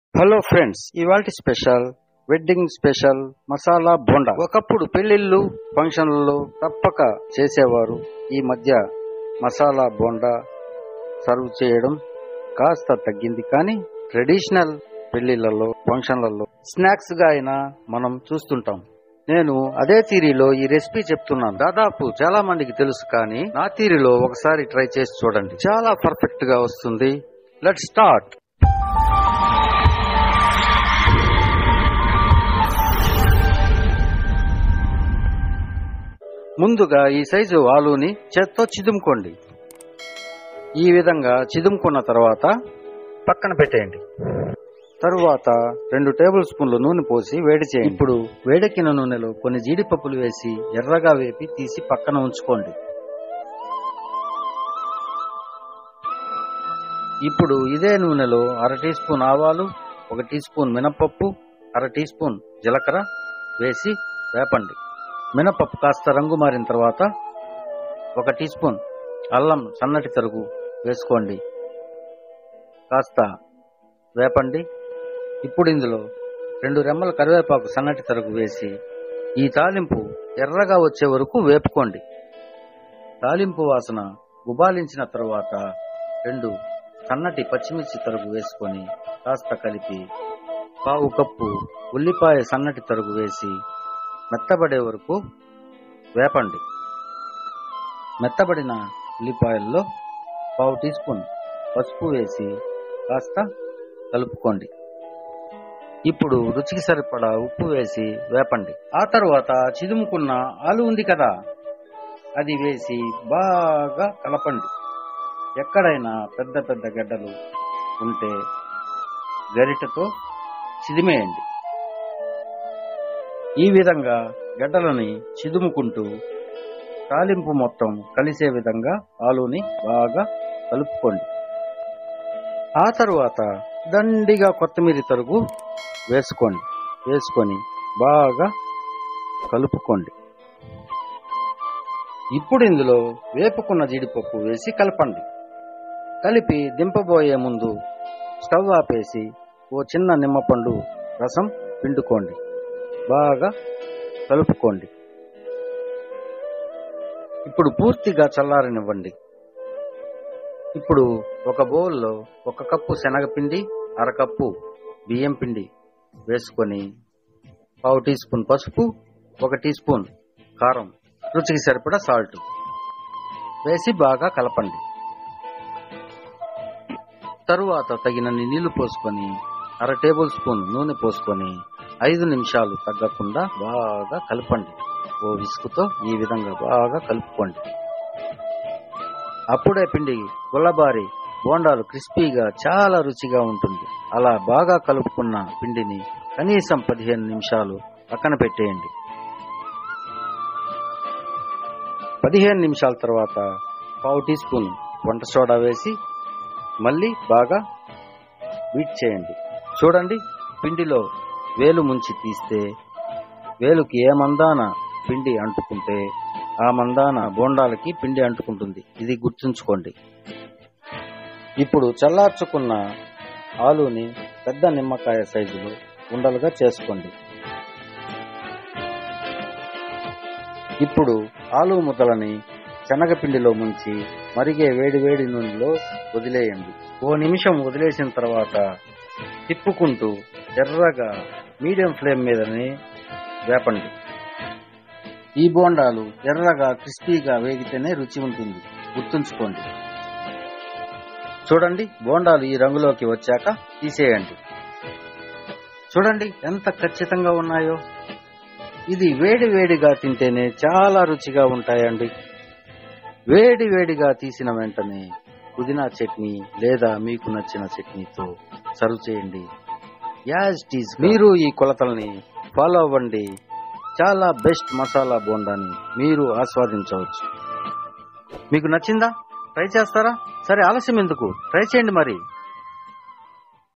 hello friends ఇవాల్టి special wedding special masala bonda ఒకప్పుడు పెళ్లిళ్ళు ఫంక్షన్లలో తప్పక చేసేవారు ఈ మధ్య మసాలా బోండా సర్వ్ చేయడం కాస్త తగ్గింది కానీ ట్రెడిషనల్ పెళ్లిళ్లలో ఫంక్షన్లలో స్నాక్స్ గా అయినా మనం చూస్తుంటాం నేను అదే తీరిలో ఈ రెసిపీ చెప్తున్నాను దాదాపు చాలా మందికి తెలుసు కానీ నా తీరిలో ఒకసారి ట్రై చేసి చూడండి చాలా పర్ఫెక్ట్ గా వస్తుంది లెట్ స్టార్ట్ ముందుగా ఈ సైజు ఆలుని చేత్తో చిదుముకోండి ఈ విధంగా చిదుముకున్న తర్వాత పక్కన పెట్టేయండి తరువాత రెండు టేబుల్ స్పూన్లు నూనె పోసి వేడి చేయండి ఇప్పుడు వేడెక్కిన నూనెలో కొన్ని జీడిపప్పులు వేసి ఎర్రగా వేపి తీసి పక్కన ఉంచుకోండి ఇప్పుడు ఇదే నూనెలో అర టీ స్పూన్ ఆవాలు ఒక టీ స్పూన్ మినపప్పు అర టీ స్పూన్ జీలకర్ర వేసి వేపండి మినపప్పు కాస్త రంగు మారిన తర్వాత ఒక టీ స్పూన్ అల్లం సన్నటి తరుగు వేసుకోండి కాస్త వేపండి ఇప్పుడు ఇందులో రెండు రెమ్మల కరివేపాకు సన్నటి తరుగు వేసి ఈ తాలింపు ఎర్రగా వచ్చే వరకు వేపుకోండి తాలింపు వాసన గుబాలించిన తరువాత రెండు సన్నటి పచ్చిమిర్చి తరుగు వేసుకొని కాస్త కలిపి పావు కప్పు ఉల్లిపాయ సన్నటి తరుగు వేసి మెత్తబడే వరకు వేపండి మెత్తబడిన ఉల్లిపాయల్లో పావు టీ స్పూన్ పసుపు వేసి కాస్త కలుపుకోండి ఇప్పుడు రుచికి సరిపడా ఉప్పు వేసి వేపండి ఆ తర్వాత చిదుముకున్న ఆలు ఉంది కదా అది వేసి బాగా కలపండి ఎక్కడైనా పెద్ద పెద్ద గడ్డలు ఉంటే గరిటతో చిదిమేయండి ఈ విధంగా గడ్డలని చిదుముకుంటూ తాలింపు మొత్తం కలిసే విధంగా ఆలుని బాగా కలుపుకోండి ఆ తరువాత దండిగా కొత్తిమీర తరుగు వేసుకోండి వేసుకొని బాగా కలుపుకోండి ఇప్పుడు ఇందులో వేపుకున్న జీడిపప్పు వేసి కలపండి కలిపి దింపబోయే ముందు స్టవ్ ఆపేసి ఓ చిన్న నిమ్మపండు రసం పిండుకోండి బాగా కలుపుకోండి ఇప్పుడు పూర్తిగా చల్లారనివ్వండి ఇప్పుడు ఒక బౌల్లో ఒక కప్పు శనగపిండి అరకప్పు బియ్యం పిండి వేసుకొని పావు టీ స్పూన్ పసుపు ఒక టీ స్పూన్ కారం రుచికి సరిపడా సాల్ట్ వేసి బాగా కలపండి తరువాత తగినన్ని నీళ్లు పోసుకొని అర టేబుల్ స్పూన్ నూనె పోసుకొని ఐదు నిమిషాలు తగ్గకుండా బాగా కలపండి ఓ విసుకుతో ఈ విధంగా బాగా కలుపుకోండి అప్పుడే పిండి గుల్లబారి బోండాలు క్రిస్పీగా చాలా రుచిగా ఉంటుంది అలా బాగా కలుపుకున్న పిండిని కనీసం పదిహేను నిమిషాలు పక్కన పెట్టేయండి పదిహేను నిమిషాల తర్వాత పావు టీ స్పూన్ వంట సోడా వేసి మళ్ళీ బాగా బీట్ చేయండి చూడండి పిండిలో వేలు ముంచి తీస్తే వేలుకి ఏ మందాన పిండి అంటుకుంటే ఆ మందాన బోండాలకి పిండి అంటుకుంటుంది ఇది గుర్తుంచుకోండి ఇప్పుడు చల్లార్చుకున్న ఆలుని పెద్ద నిమ్మకాయ సైజులో ఉండలుగా చేసుకోండి ఇప్పుడు ఆలు ముద్దలని శనగపిండిలో ముంచి మరిగే వేడి వేడి నూనెలో వదిలేయండి ఓ నిమిషం వదిలేసిన తర్వాత తిప్పుకుంటూ ఎర్రగా మీడియం ఫ్లేమ్ మీదనే వేపండి ఈ బోండాలు ఎర్రగా క్రిస్పీగా వేగితేనే రుచి ఉంటుంది గుర్తుంచుకోండి చూడండి బోండాలు ఈ రంగులోకి వచ్చాక తీసేయండి చూడండి ఎంత ఖచ్చితంగా ఉన్నాయో ఇది వేడి వేడిగా తింటేనే చాలా రుచిగా ఉంటాయండి వేడి వేడిగా తీసిన వెంటనే పుదీనా చట్నీ లేదా మీకు నచ్చిన చట్నీతో సర్వ్ చేయండి యాజ్ టీజ్ మీరు ఈ కొలతల్ని ఫాలో అవ్వండి చాలా బెస్ట్ మసాలా బోండాని మీరు ఆస్వాదించవచ్చు మీకు నచ్చిందా ట్రై చేస్తారా సరే ఆలస్యం ఎందుకు ట్రై చేయండి మరి